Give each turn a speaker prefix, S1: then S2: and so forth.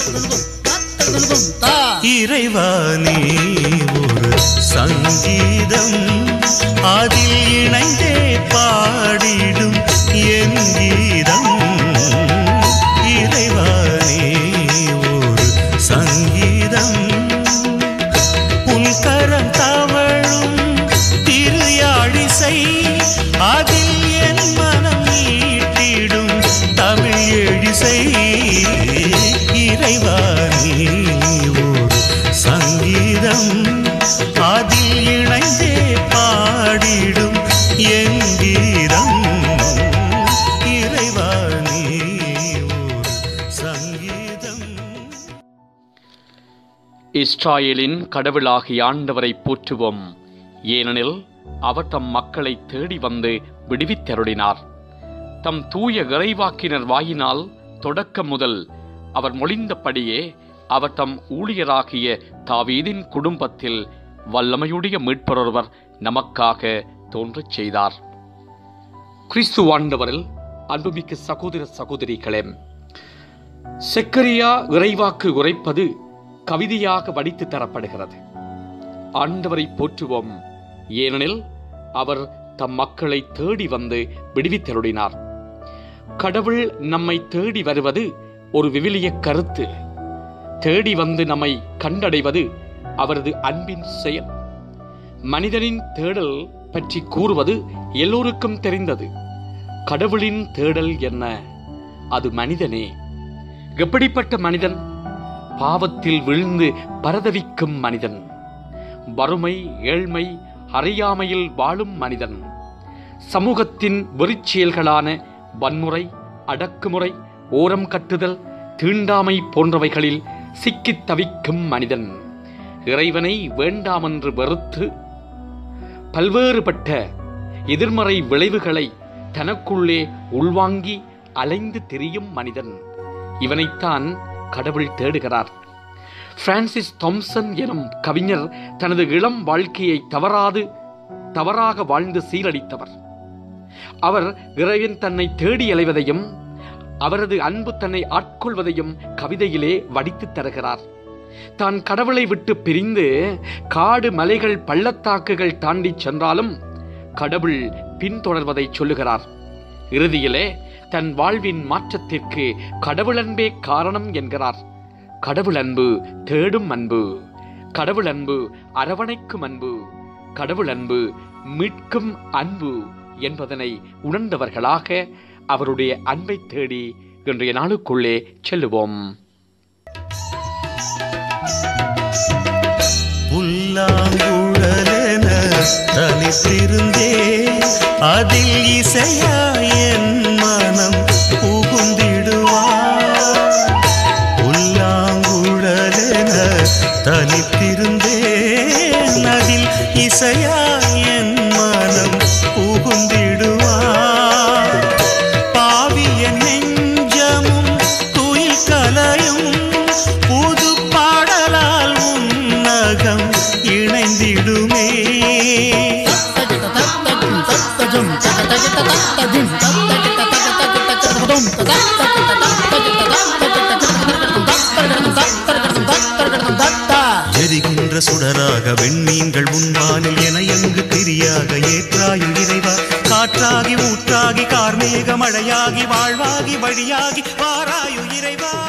S1: இறைவானே ஒரு சங்கீதம் அதில் இணைந்தே பாடிடும் என் கீதம் இறைவானே ஒரு சங்கீதம் உன் கரம் தவழும் திருயாழிசை அதில் என் மனம் மீட்டிடும் தமிழ் எழிசை இறைவானே ஒரு சங்கீதம் அதில் இணைந்தே பாடிடும் என் கீதம் இறைவானே ஒரு சங்கீதம்
S2: இஸ்ராயேலின் கடவுளாகிய ஆண்டவரை போற்றுவோம் ஏனெனில் அவர் தம் மக்களை தேடி வந்து விடுவித்தருளினார் தம் தூய இறைவாக்கினர் வாயினால் தொடக்கம் முதல் அவர் மொழிந்தபடியே அவர் தம் ஊழியராகிய தாவீதின் குடும்பத்தில் வல்லமையுடைய மீட்பரொருவர் நமக்காக தோன்றச் செய்தார் கிறிஸ்து ஆண்டவரில் அன்புமிக்க சகோதர சகோதரிகளே செக்கரியா இறைவாக்கு உரைப்பது கவிதையாக வடித்து தரப்படுகிறது ஆண்டவரை போற்றுவோம் ஏனெனில் அவர் தம் மக்களை தேடி வந்து விடுவித்தருளினார் கடவுள் நம்மை தேடி வருவது ஒரு விவிலிய கருத்து தேடி வந்து நம்மை கண்டடைவது அவரது அன்பின் செயல் மனிதனின் தேடல் பற்றி கூறுவது எல்லோருக்கும் தெரிந்தது கடவுளின் தேடல் என்ன அது மனிதனே எப்படிப்பட்ட மனிதன் பாவத்தில் விழுந்து பரதவிக்கும் மனிதன் வறுமை ஏழ்மை அறியாமையில் வாழும் மனிதன் சமூகத்தின் வெறிச்செயல்களான வன்முறை அடக்குமுறை ஓரம் கட்டுதல் தீண்டாமை போன்றவைகளில் சிக்கித் தவிக்கும் மனிதன் இறைவனை வேண்டாமென்று வெறுத்து பல்வேறுபட்ட எதிர்மறை விளைவுகளை தனக்குள்ளே உள்வாங்கி அலைந்து திரியும் மனிதன் இவனைத்தான் கடவுள் தேடுகிறார் பிரான்சிஸ் தாம்சன் எனும் கவிஞர் தனது இளம் வாழ்க்கையை தவறாது தவறாக வாழ்ந்து சீரழித்தவர் அவர் இறைவன் தன்னை தேடி அலைவதையும் அவரது அன்பு தன்னை ஆட்கொள்வதையும் கவிதையிலே வடித்துத் தருகிறார் தான் கடவுளை விட்டு பிரிந்து காடு மலைகள் பள்ளத்தாக்குகள் தாண்டி சென்றாலும் கடவுள் பின்தொடர்வதை சொல்லுகிறார் இறுதியிலே தன் வாழ்வின் மாற்றத்திற்கு கடவுள் அன்பே காரணம் என்கிறார் கடவுள் அன்பு தேடும் அன்பு கடவுள் அன்பு அரவணைக்கும் அன்பு கடவுள் அன்பு மீட்கும் அன்பு என்பதனை உணர்ந்தவர்களாக அவருடைய அன்பை தேடி இன்றைய நாளுக்குள்ளே செல்லுவோம்
S1: புல்லாங்குழலென தனித்திருந்தே அதில் இசையா என் மனம் புகுந்திடுவார் புல்லாங்குழலென தனித்திருந்தே அதில் இசையா என் மனம் புகுந்திடுவார் பாவிய நெஞ்சமும் துயில் கலையும் புது பாடலால் உன்னகம் இணைந்திடுமே எரிகின்ற சுடராக வெண்ணீங்கள் உன்வானில் என எங்கு திரியாக ஏற்றாயும் இறைவா காற்றாகி ஊற்றாகி கார்மேக மழையாகி வாழ்வாகி வழியாகி வாராயு இறைவா